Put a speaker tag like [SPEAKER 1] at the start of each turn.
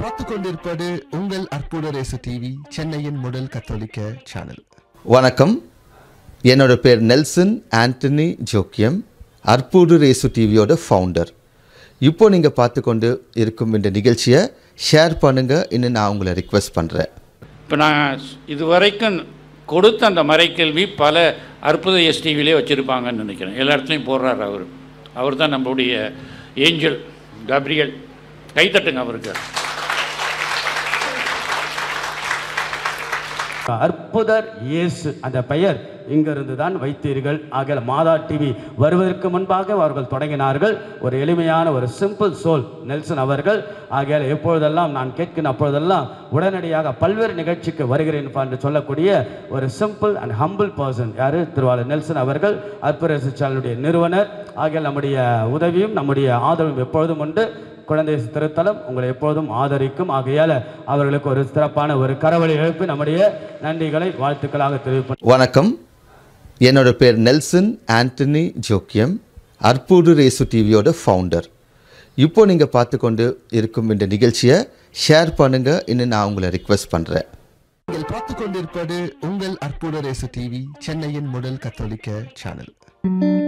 [SPEAKER 1] பார்த்து கொண்டிருப்பது உங்கள் அற்புத ரேசு டிவி சென்னையின் முதல் கத்தோலிக்க சேனல்
[SPEAKER 2] வணக்கம் என்னோட பேர் நெல்சன் ஆண்டனி ஜோக்கியம் அற்புடு ரேசு டிவியோட ஃபவுண்டர் இப்போ நீங்கள் பார்த்து கொண்டு இருக்கும் இந்த நிகழ்ச்சியை ஷேர் பண்ணுங்கள் இன்னும் நான் உங்களை ரிக்வெஸ்ட் பண்ணுறேன்
[SPEAKER 3] இப்போ நான் இதுவரைக்கும் கொடுத்த அந்த மறைக்கல்வி பல அற்புத எஸ்டிவிலே வச்சுருப்பாங்கன்னு நினைக்கிறேன் எல்லா இடத்துலையும் போடுறாரு அவர் அவர் தான் நம்மளுடைய ஏஞ்சல் கப்ரியல் கைத்தட்டுங்க அவருக்கு
[SPEAKER 4] அற்புதர் இயேசு அந்த பெயர் இங்கிருந்து தான் வைத்தீர்கள் ஆகிய மாதா டிவி வருவதற்கு முன்பாக அவர்கள் தொடங்கினார்கள் ஒரு எளிமையான ஒரு சிம்பிள் சோல் நெல்சன் அவர்கள் ஆகையால் எப்பொழுதெல்லாம் நான் கேட்கிற அப்பொழுதெல்லாம் உடனடியாக பல்வேறு நிகழ்ச்சிக்கு வருகிறேன் என்று சொல்லக்கூடிய ஒரு சிம்பிள் அண்ட் ஹம்பிள் பர்சன் யார் திருவாளர் நெல்சன் அவர்கள் அற்புத சேனலுடைய நிறுவனர் ஆகிய நம்முடைய உதவியும் நம்முடைய ஆதரவும் எப்பொழுதும் உண்டு குழந்தை திருத்தலம் உங்களை எப்போதும் ஆதரிக்கும் ஆகையால் அவர்களுக்கு ஒரு சிறப்பான ஒரு கரவழி எழுப்பி நம்முடைய நன்றிகளை வாழ்த்துக்களாக தெரிவிப்போம்
[SPEAKER 2] வணக்கம் என்னோட பேர் நெல்சன் ஆண்டனி ஜோக்கியம் அற்புடு ரேசு டிவியோட ஃபவுண்டர் இப்போ நீங்கள் பார்த்து கொண்டு இருக்கும் இந்த நிகழ்ச்சியை ஷேர் பண்ணுங்கள் இன்னும் நான் உங்களை ரிக்வெஸ்ட் பண்ணுறேன்
[SPEAKER 1] நீங்கள் பார்த்து கொண்டிருப்பது உங்கள் அற்புத ரேசு டிவி சென்னையின் முதல் கத்தோலிக்க சேனல்